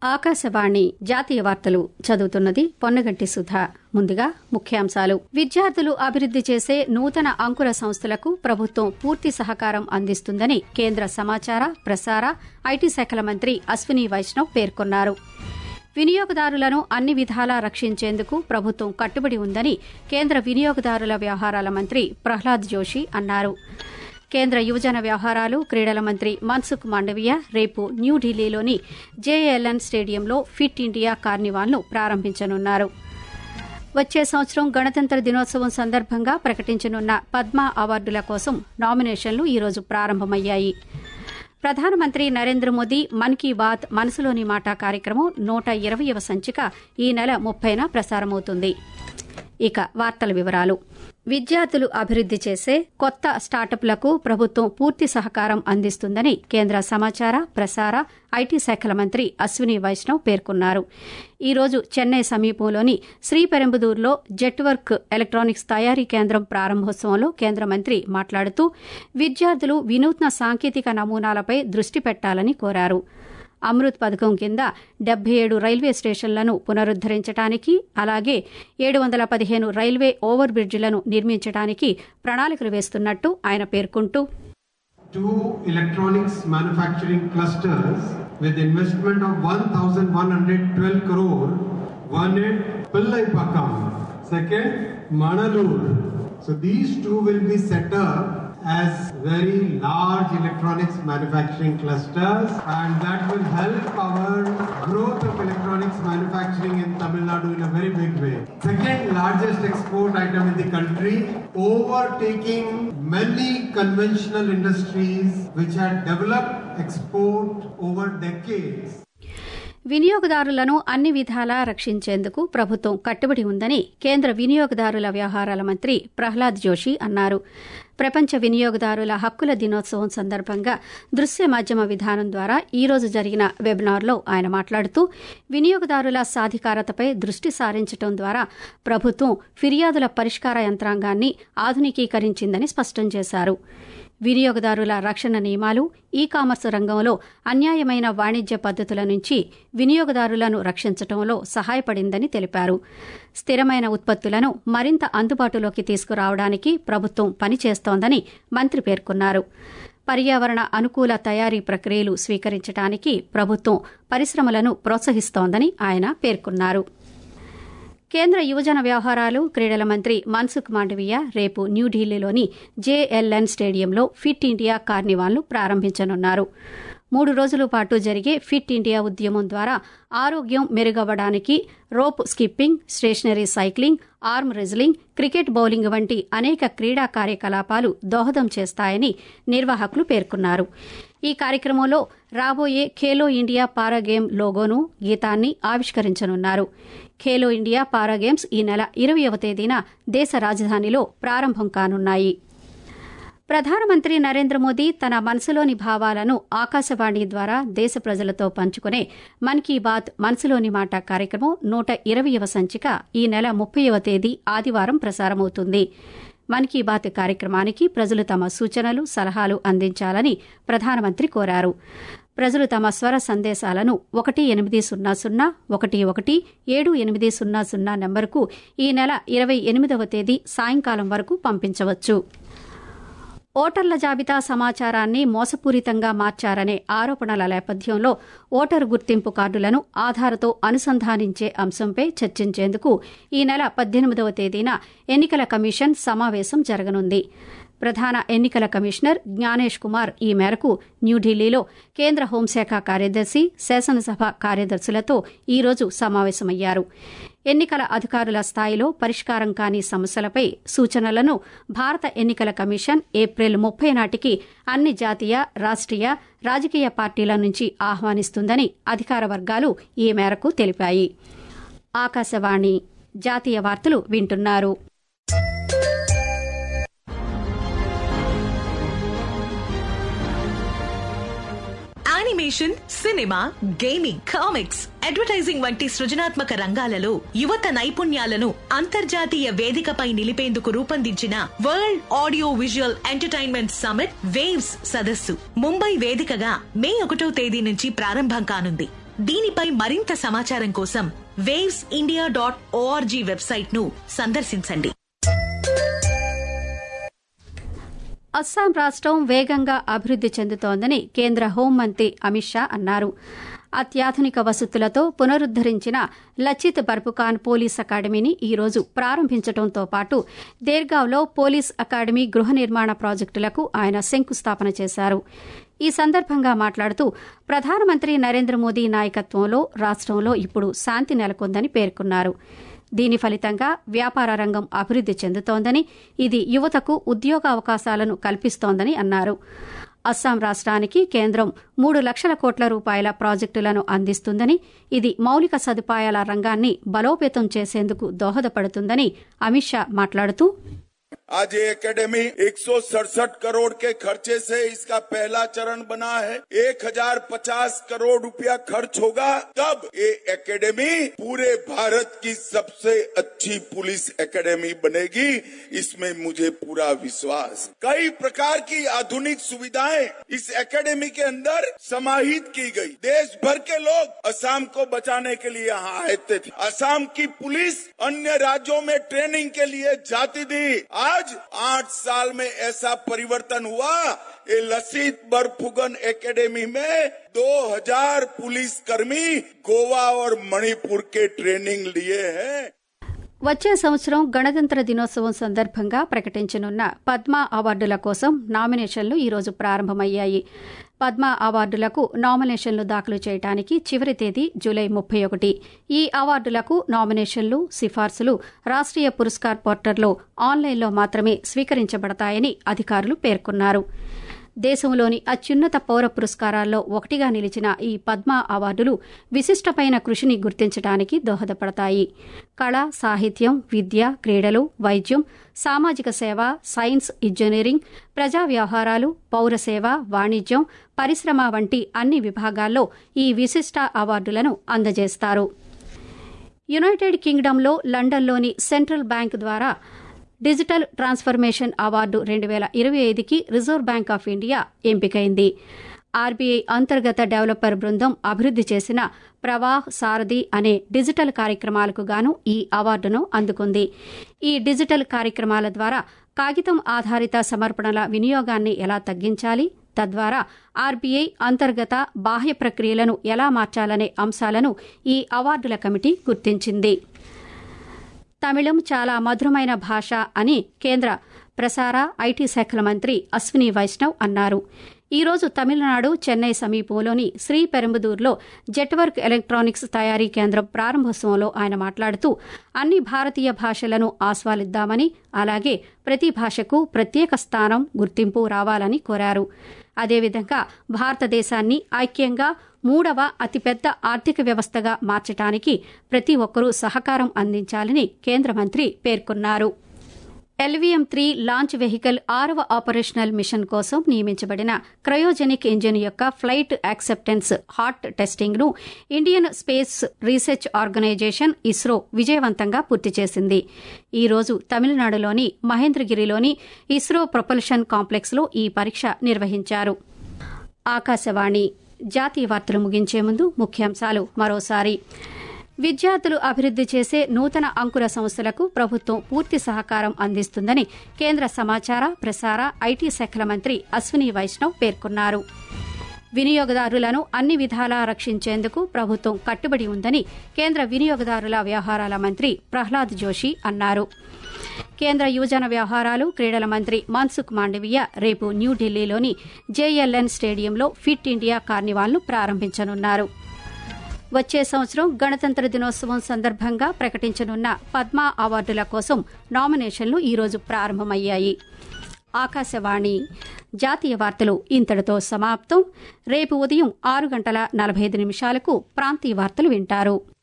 ఆకాశవాణి జాతీయ వార్తలు చదువుతున్నది పొన్నగంటి సుధా ముందుగా ముఖ్యాంశాలు విద్యార్థులు అభివృద్ది చేసే నూతన అంకుర సంస్థలకు ప్రభుత్వం పూర్తి సహకారం అందిస్తుందని కేంద్ర సమాచార ప్రసార ఐటీ శాఖల మంత్రి అశ్విని వైష్ణవ్ పేర్కొన్నారు వినియోగదారులను అన్ని విధాలా రక్షించేందుకు ప్రభుత్వం కట్టుబడి ఉందని కేంద్ర వినియోగదారుల వ్యవహారాల మంత్రి ప్రహ్లాద్ జోషి అన్నారు కేంద్ర యువజన వ్యవహారాలు క్రీడల మంత్రి మన్సుఖ్ మాండవీయ రేపు న్యూఢిల్లీలోని జేఎల్ఎన్ స్టేడియంలో ఫిట్ ఇండియా కార్నివాల్ను ప్రారంభించనున్నారు వచ్చే సంవత్సరం గణతంత్ర దినోత్సవం సందర్భంగా ప్రకటించనున్న పద్మ అవార్డుల కోసం నామినేషన్లు ఈరోజు ప్రారంభమయ్యాయి ప్రధానమంత్రి నరేంద్ర మోదీ మన్ కీ బాత్ మనసులోని మాట కార్యక్రమం నూట ఇరవయవ సంచిక ఈ నెల ముప్పైన ప్రసారమవుతుంది ఇక వార్తల వివరాలు విద్యార్థులు అభివృద్ది చేసే కొత్త స్టార్టప్లకు ప్రభుత్వం పూర్తి సహకారం అందిస్తుందని కేంద్ర సమాచార ప్రసార ఐటీ శాఖల మంత్రి అశ్విని వైష్ణవ్ పేర్కొన్నారు ఈ రోజు చెన్నై సమీపంలోని శ్రీపెరంబదూరులో జెట్వర్క్ ఎలక్ట్రానిక్స్ తయారీ కేంద్రం ప్రారంభోత్సవంలో కేంద్ర మంత్రి మాట్లాడుతూ విద్యార్థులు వినూత్న సాంకేతిక నమూనాలపై దృష్టి పెట్టాలని కోరారు అమృత్ పథకం కింద డెబ్బై ఏడు రైల్వే స్టేషన్లను పునరుద్దరించడానికి అలాగే ఏడు వందల పదిహేను రైల్వే ఓవర్ బ్రిడ్జిలను నిర్మించడానికి ప్రణాళికలు వేస్తున్నట్టు ఆయన పేర్కొంటూ two electronics manufacturing clusters with investment of 1112 crore one at Pillaipakam second Manalur so these two will be set up as very large electronics manufacturing clusters and that will help our growth of electronics manufacturing in Tamil Nadu in a very big way. Second largest export item in the country, overtaking many conventional industries which had developed export over decades. వినియోగదారులను అన్ని విధాలా రక్షించేందుకు ప్రభుత్వం కట్టుబడి ఉందని కేంద్ర వినియోగదారుల వ్యవహారాల మంత్రి ప్రహ్లాద్ జోషి అన్నారు ప్రపంచ వినియోగదారుల హక్కుల దినోత్సవం సందర్భంగా దృశ్య మాధ్యమ విధానం ద్వారా ఈ రోజు జరిగిన వెబినార్లో ఆయన మాట్లాడుతూ వినియోగదారుల సాధికారతపై దృష్టి సారించడం ద్వారా ప్రభుత్వం ఫిర్యాదుల పరిష్కార యంత్రాంగాన్ని ఆధునికీకరించిందని స్పష్టం చేశారు వినియోగదారుల రక్షణ నియమాలు ఈ కామర్స్ రంగంలో అన్యాయమైన వాణిజ్య పద్దతుల నుంచి వినియోగదారులను రక్షించడంలో సహాయపడిందని తెలిపారు స్థిరమైన ఉత్పత్తులను మరింత అందుబాటులోకి తీసుకురావడానికి ప్రభుత్వం పనిచేస్తోందని మంత్రి పేర్కొన్నారు పర్యావరణ అనుకూల తయారీ ప్రక్రియలు స్వీకరించడానికి ప్రభుత్వం పరిశ్రమలను ప్రోత్సహిస్తోందని ఆయన పేర్కొన్నారు కేంద్ర యువజన వ్యవహారాలు క్రీడల మంత్రి మన్సుఖ్ మాండవీయ రేపు న్యూఢిల్లీలోని జేఎల్ఎన్ స్టేడియంలో ఫిట్ ఇండియా కార్నివాల్ను ప్రారంభించనున్నారు మూడు రోజుల పాటు జరిగే ఫిట్ ఇండియా ఉద్యమం ద్వారా ఆరోగ్యం మెరుగవ్వడానికి rope skipping stationary cycling arm wrestling cricket bowling వంటి అనేక క్రీడా కార్యకలాపాలు దోహదం చేస్తాయని నిర్వాహకులు పేర్కొన్నారు ఈ కార్యక్రమంలో రాబోయే ఖేలో ఇండియా పారా గేమ్ లోగోను గీతాన్ని ఆవిష్కరించనున్నారు ఖేలో ఇండియా పారా గేమ్స్ ఈ నెల ఇరవయవ తేదీన దేశ రాజధానిలో ప్రారంభం కానున్నాయి ప్రధానమంత్రి నరేంద్ర మోదీ తన మనసులోని భావాలను ఆకాశవాణి ద్వారా దేశ ప్రజలతో పంచుకునే మన్ కీ బాత్ మనసులోని మాట కార్యక్రమం నూట ఇరవయవ సంచిక ఈ నెల ముప్పైవ తేదీ ఆదివారం ప్రసారమవుతుంది మన్ కీ బాత్ కార్యక్రమానికి ప్రజలు తమ సూచనలు సలహాలు అందించాలని ప్రధానమంత్రి కోరారు ప్రజలు తమ స్వర సందేశాలను ఒకటి ఎనిమిది సున్నా సున్నా ఒకటి ఒకటి ఏడు ఎనిమిది సున్నా సున్నా నెంబర్కు ఈ నెల ఇరవై ఎనిమిదవ తేదీ సాయంకాలం వరకు పంపించవచ్చు ఓటర్ల జాబితా సమాచారాన్ని మోసపూరితంగా మార్చారనే ఆరోపణల నేపథ్యంలో ఓటరు గుర్తింపు కార్డులను ఆధార్తో అనుసంధానించే అంశంపై చర్చించేందుకు ఈ నెల పద్దెనిమిదవ తేదీన ఎన్నికల కమిషన్ సమావేశం జరగనుంది ప్రధాన ఎన్నికల కమిషనర్ జ్ఞానేష్ కుమార్ ఈ మేరకు న్యూఢిల్లీలో కేంద్ర హోంశాఖ కార్యదర్శి శాసనసభ కార్యదర్శులతో ఈ రోజు సమావేశమయ్యారు ఎన్నికల అధికారుల స్థాయిలో పరిష్కారం కాని సమస్యలపై సూచనలను భారత ఎన్నికల కమిషన్ ఏప్రిల్ ముప్పై నాటికి అన్ని జాతీయ రాష్ట్రీయ రాజకీయ పార్టీల నుంచి ఆహ్వానిస్తుందని అధికార వర్గాలు ఈ మేరకు తెలిపాయి ఆకాశవాణి జాతీయ వార్తలు వింటున్నారు animation cinema gaming comics advertising వంటి సృజనాత్మక రంగాలలో యువత నైపుణ్యాలను అంతర్జాతీయ వేదికపై నిలిపేందుకు రూపొందించిన world audio visual entertainment summit waves సదస్సు ముంబై వేదికగా మే ఒకటో తేదీ నుంచి ప్రారంభం కానుంది దీనిపై మరింత సమాచారం కోసం waves India dot ORG website ను సందర్శించండి అస్సాం రాష్ట్రం వేగంగా అభివృద్ది చెందుతోందని కేంద్ర హోంమంత్రి అమిత్ షా అన్నారు అత్యాధునిక వసతులతో పునరుద్దరించిన లచిత్ బర్పుకాన్ పోలీస్ అకాడమీని ఈ రోజు ప్రారంభించడంతో పాటు దేర్గావ్లో పోలీస్ అకాడమీ గృహ నిర్మాణ ప్రాజెక్టులకు ఆయన శంకుస్థాపన చేశారు ఈ సందర్భంగా మాట్లాడుతూ ప్రధానమంత్రి నరేంద్ర మోదీ నాయకత్వంలో రాష్ట్రంలో ఇప్పుడు శాంతి నెలకొందని పేర్కొన్నారు దీని ఫలితంగా వ్యాపార రంగం అభివృద్ది చెందుతోందని ఇది యువతకు ఉద్యోగావకాశాలను కల్పిస్తోందని అన్నారు అస్సాం రాష్ట్రానికి కేంద్రం మూడు లక్షల కోట్ల రూపాయల ప్రాజెక్టులను అందిస్తుందని ఇది మౌలిక సదుపాయాల రంగాన్ని బలోపేతం చేసేందుకు దోహదపడుతుందని అమిత్ షా మాట్లాడుతూ आज ये एकेडमी एक करोड़ के खर्चे से इसका पहला चरण बना है एक हजार पचास करोड़ रुपया खर्च होगा तब ये एकेडमी पूरे भारत की सबसे अच्छी पुलिस एकेडमी बनेगी इसमें मुझे पूरा विश्वास कई प्रकार की आधुनिक सुविधाएं इस एकेडमी के अंदर समाहित की गई देश भर के लोग असम को बचाने के लिए यहाँ आते थे असम की पुलिस अन्य राज्यों में ट्रेनिंग के लिए जाती थी आज आठ साल में ऐसा परिवर्तन हुआ ये लसित बरफुगन एकेडमी में 2000 पुलिस कर्मी गोवा और मणिपुर के ट्रेनिंग लिए हैं వచ్చే సంవత్సరం గణతంత్ర దినోత్సవం సందర్భంగా ప్రకటించనున్న పద్మ అవార్డుల కోసం నామినేషన్లు ఈరోజు ప్రారంభమయ్యాయి పద్మ అవార్డులకు నామినేషన్లు దాఖలు చేయడానికి చివరి తేదీ జూలై ముప్పై ఒకటి ఈ అవార్డులకు నామినేషన్లు సిఫార్సులు రాష్ట్రీయ పురస్కార్ పోర్టల్లో ఆన్లైన్లో మాత్రమే స్వీకరించబడతాయని అధికారులు పేర్కొన్నారు దేశంలోని అత్యున్నత పౌర పురస్కారాల్లో ఒకటిగా నిలిచిన ఈ పద్మ అవార్డులు విశిష్టమైన కృషిని గుర్తించడానికి దోహదపడతాయి కళ సాహిత్యం విద్య క్రీడలు వైద్యం సామాజిక సేవ సైన్స్ ఇంజనీరింగ్ ప్రజా వ్యవహారాలు పౌర సేవ వాణిజ్యం పరిశ్రమ వంటి అన్ని విభాగాల్లో ఈ విశిష్ట అవార్డులను అందజేస్తారు యునైటెడ్ కింగ్డమ్లో లండన్లోని సెంట్రల్ బ్యాంక్ ద్వారా డిజిటల్ ట్రాన్స్ఫర్మేషన్ అవార్డు రెండు వేల ఇరవై ఐదుకి రిజర్వ్ బ్యాంక్ ఆఫ్ ఇండియా ఎంపికైంది ఆర్బీఐ అంతర్గత డెవలపర్ బృందం అభివృద్ది చేసిన ప్రవాహ్ సారథి అనే డిజిటల్ కార్యక్రమాలకు గాను ఈ అవార్డును అందుకుంది ఈ డిజిటల్ కార్యక్రమాల ద్వారా కాగితం ఆధారిత సమర్పణల వినియోగాన్ని ఎలా తగ్గించాలి తద్వారా ఆర్బీఐ అంతర్గత బాహ్య ప్రక్రియలను ఎలా మార్చాలనే అంశాలను ఈ అవార్డుల కమిటీ గుర్తించింది తమిళం చాలా మధురమైన భాష అని కేంద్ర ప్రసార ఐటీ శాఖల మంత్రి అశ్విని వైష్ణవ్ అన్నారు ఈ రోజు తమిళనాడు చెన్నై సమీపంలోని శ్రీపెరంబదూర్లో జెట్వర్క్ ఎలక్ట్రానిక్స్ తయారీ కేంద్రం ప్రారంభోత్సవంలో ఆయన మాట్లాడుతూ అన్ని భారతీయ భాషలను ఆస్వాదిద్దామని అలాగే ప్రతి భాషకు ప్రత్యేక స్థానం గుర్తింపు రావాలని కోరారు అదేవిధంగా భారతదేశాన్ని ఐక్యంగా మూడవ అతిపెద్ద ఆర్థిక వ్యవస్థగా మార్చడానికి ప్రతి ఒక్కరూ సహకారం అందించాలని కేంద్ర మంత్రి పేర్కొన్నారు ఎల్వీఎం త్రీ లాంచ్ వెహికల్ ఆరవ ఆపరేషనల్ మిషన్ కోసం నియమించబడిన క్రయోజెనిక్ ఇంజిన్ యొక్క ఫ్లైట్ యాక్సెప్టెన్స్ హాట్ టెస్టింగ్ ను Indian space research organisation ISRO విజయవంతంగా పూర్తి చేసింది ఈ రోజు తమిళనాడులోని మహేంద్రగిరిలోని ఇస్రో ప్రొపల్షన్ కాంప్లెక్స్ లో ఈ పరీక్ష నిర్వహించారు ఆకాశవాణి జాతీయ వార్తలు ముగించే ముందు ముఖ్యాంశాలు మరోసారి విద్యార్థులు అభివృద్ది చేసే నూతన అంకుర సంస్థలకు ప్రభుత్వం పూర్తి సహకారం అందిస్తుందని కేంద్ర సమాచార ప్రసార ఐటీ శాఖల మంత్రి అశ్విని వైష్ణవ్ పేర్కొన్నారు వినియోగదారులను అన్ని విధాలా రక్షించేందుకు ప్రభుత్వం కట్టుబడి ఉందని కేంద్ర వినియోగదారుల వ్యవహారాల మంత్రి ప్రహ్లాద్ జోషి అన్నారు కేంద్ర యువజన వ్యవహారాలు క్రీడల మంత్రి మన్సుఖ్ మాండవీయ రేపు న్యూఢిల్లీలోని జేఎల్ఎన్ స్టేడియంలో ఫిట్ ఇండియా కార్నివాల్ను ప్రారంభించనున్నారు వచ్చే సంవత్సరం గణతంత్ర దినోత్సవం సందర్భంగా ప్రకటించనున్న పద్మ అవార్డుల కోసం నామినేషన్లు ఈరోజు ప్రారంభమయ్యాయి ఆకాశవాణి జాతీయ వార్తలు ఇంతటితో సమాప్తం రేపు ఉదయం ఆరు గంటల నలభై ఐదు నిమిషాలకు ప్రాంతీయ వార్తలు వింటారు